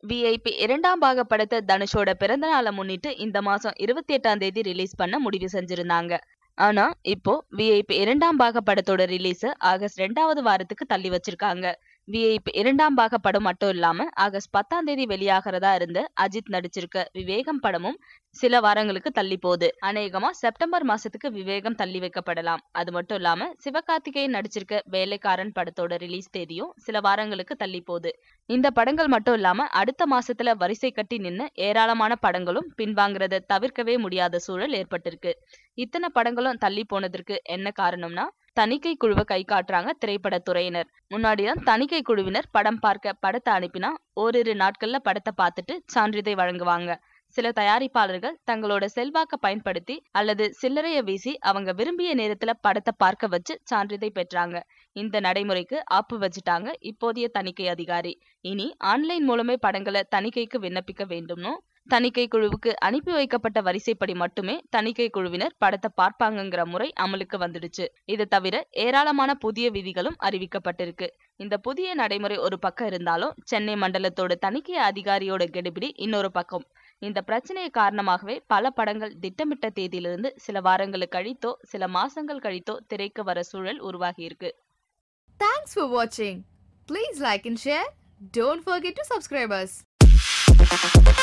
VIP இரண்டாம் பாக படத்தை தனுஷோட பிறந்த நாளை முன்னிட்டு இந்த மாசம் இருபத்தி எட்டாம் தேதி ரிலீஸ் பண்ண முடிவு செஞ்சிருந்தாங்க ஆனா இப்போ விஐபி இரண்டாம் பாக படத்தோட ரிலீஸ ஆகஸ்ட் ரெண்டாவது வாரத்துக்கு தள்ளி வச்சிருக்காங்க விஐபி இரண்டாம் பாக படம் மட்டும் இல்லாம ஆகஸ்ட் பத்தாம் தேதி வெளியாகிறதா இருந்து அஜித் நடிச்சிருக்க விவேகம் படமும் சில வாரங்களுக்கு தள்ளி போகுது அநேகமா செப்டம்பர் மாசத்துக்கு விவேகம் தள்ளி வைக்கப்படலாம் அது மட்டும் இல்லாம சிவகார்த்திகேயன் நடிச்சிருக்க வேலைக்காரன் படத்தோட ரிலீஸ் தேதியும் சில வாரங்களுக்கு தள்ளி போகுது இந்த படங்கள் மட்டும் இல்லாம அடுத்த மாசத்துல வரிசை கட்டி நின்னு ஏராளமான படங்களும் பின்வாங்குறத தவிர்க்கவே முடியாத சூழல் ஏற்பட்டிருக்கு இத்தனை படங்களும் தள்ளி போனதற்கு என்ன காரணம்னா தணிக்கை குழுவை கை காட்டுறாங்க திரைப்படத்துறையினர் முன்னாடிதான் தணிக்கை குழுவினர் படம் பார்க்க படத்தை அனுப்பினா ஓரிரு நாட்கள்ல படத்தை பார்த்துட்டு சான்றிதழ் வழங்குவாங்க சில தயாரிப்பாளர்கள் தங்களோட செல்வாக்க பயன்படுத்தி அல்லது சில்லறைய வீசி அவங்க விரும்பிய நேரத்துல படத்தை பார்க்க வச்சு சான்றிதழ் பெற்றாங்க இந்த நடைமுறைக்கு ஆப்பு வச்சுட்டாங்க இப்போதைய தணிக்கை அதிகாரி இனி ஆன்லைன் மூலமே படங்களை தணிக்கைக்கு விண்ணப்பிக்க வேண்டும்னு தணிக்கை குழுவுக்கு அனுப்பி வைக்கப்பட்ட வரிசைப்படி மட்டுமே தணிக்கை குழுவினர் படத்தை பார்ப்பாங்கங்கிற முறை அமலுக்கு வந்துடுச்சு இது தவிர ஏராளமான புதிய விதிகளும் அறிவிக்கப்பட்டிருக்கு இந்த புதிய நடைமுறை ஒரு பக்கம் இருந்தாலும் சென்னை மண்டலத்தோட தணிக்கை அதிகாரியோட கெடுபிடி இன்னொரு பக்கம் இந்த பிரச்சனை காரணமாகவே பல படங்கள் திட்டமிட்ட தேதியிலிருந்து சில வாரங்கள் கழித்தோ சில மாசங்கள் கழித்தோ திரைக்கு வர சூழல் உருவாகியிருக்கு Thanks for watching. Please like and share. Don't forget to subscribe us.